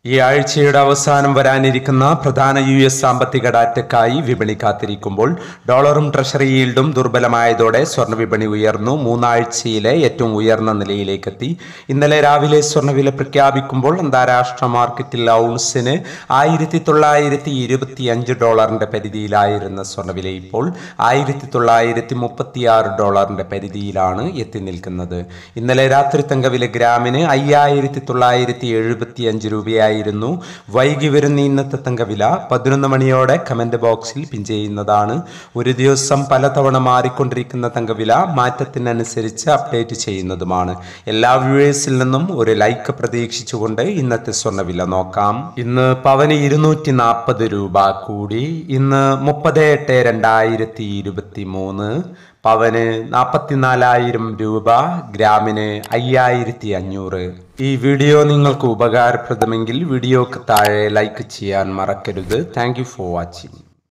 ഈ ആഴ്ചയുടെ അവസാനം വരാനിരിക്കുന്ന പ്രധാന യു എസ് സാമ്പത്തിക ഡാറ്റയ്ക്കായി വിപണി കാത്തിരിക്കുമ്പോൾ ഡോളറും ട്രഷറി ഈൽഡും ദുർബലമായതോടെ സ്വർണ്ണ വിപണി ഉയർന്നു മൂന്നാഴ്ചയിലെ ഏറ്റവും ഉയർന്ന നിലയിലേക്കെത്തി ഇന്നലെ രാവിലെ സ്വർണ്ണവില പ്രഖ്യാപിക്കുമ്പോൾ അന്താരാഷ്ട്ര മാർക്കറ്റിൽ ഔൺസിന് ആയിരത്തി തൊള്ളായിരത്തി ഇരുപത്തി അഞ്ച് ഡോളറിന്റെ പരിധിയിലായിരുന്ന സ്വർണ്ണവില ഇപ്പോൾ ആയിരത്തി തൊള്ളായിരത്തി മുപ്പത്തിയാറ് ഡോളറിന്റെ പരിധിയിലാണ് എത്തി നിൽക്കുന്നത് ഇന്നലെ രാത്രി തങ്കവില ഗ്രാമിന് അയ്യായിരത്തി തൊള്ളായിരത്തി എഴുപത്തി അഞ്ച് രൂപയായിരുന്നു വൈകി വരുന്ന ഇന്നത്തെ തങ്കവില പതിനൊന്ന് മണിയോടെ കമന്റ് ബോക്സിൽ പിൻ ചെയ്യുന്നതാണ് ഒരു ദിവസം പലതവണ മാറിക്കൊണ്ടിരിക്കുന്ന തങ്കവില മാറ്റത്തിനനുസരിച്ച് അപ്ഡേറ്റ് ചെയ്യുന്നതുമാണ് എല്ലാ വ്യൂവേഴ്സിൽ നിന്നും ഒരു ലൈക്ക് പ്രതീക്ഷിച്ചുകൊണ്ട് ഇന്നത്തെ സ്വർണ്ണവില നോക്കാം ഇന്ന് പവന് ഇരുന്നൂറ്റി നാൽപ്പത് രൂപ കൂടി ഇന്ന് മുപ്പത് എട്ട് രണ്ടായിരത്തി ഇരുപത്തി മൂന്ന് പവന് നാൽപ്പത്തിനാലായിരം രൂപ ഗ്രാമിന് അയ്യായിരത്തി അഞ്ഞൂറ് ഈ വീഡിയോ നിങ്ങൾക്ക് ഉപകാരപ്രദമെങ്കിൽ വീഡിയോക്ക് താഴെ ലൈക്ക് ചെയ്യാൻ മറക്കരുത് താങ്ക് ഫോർ വാച്ചിങ്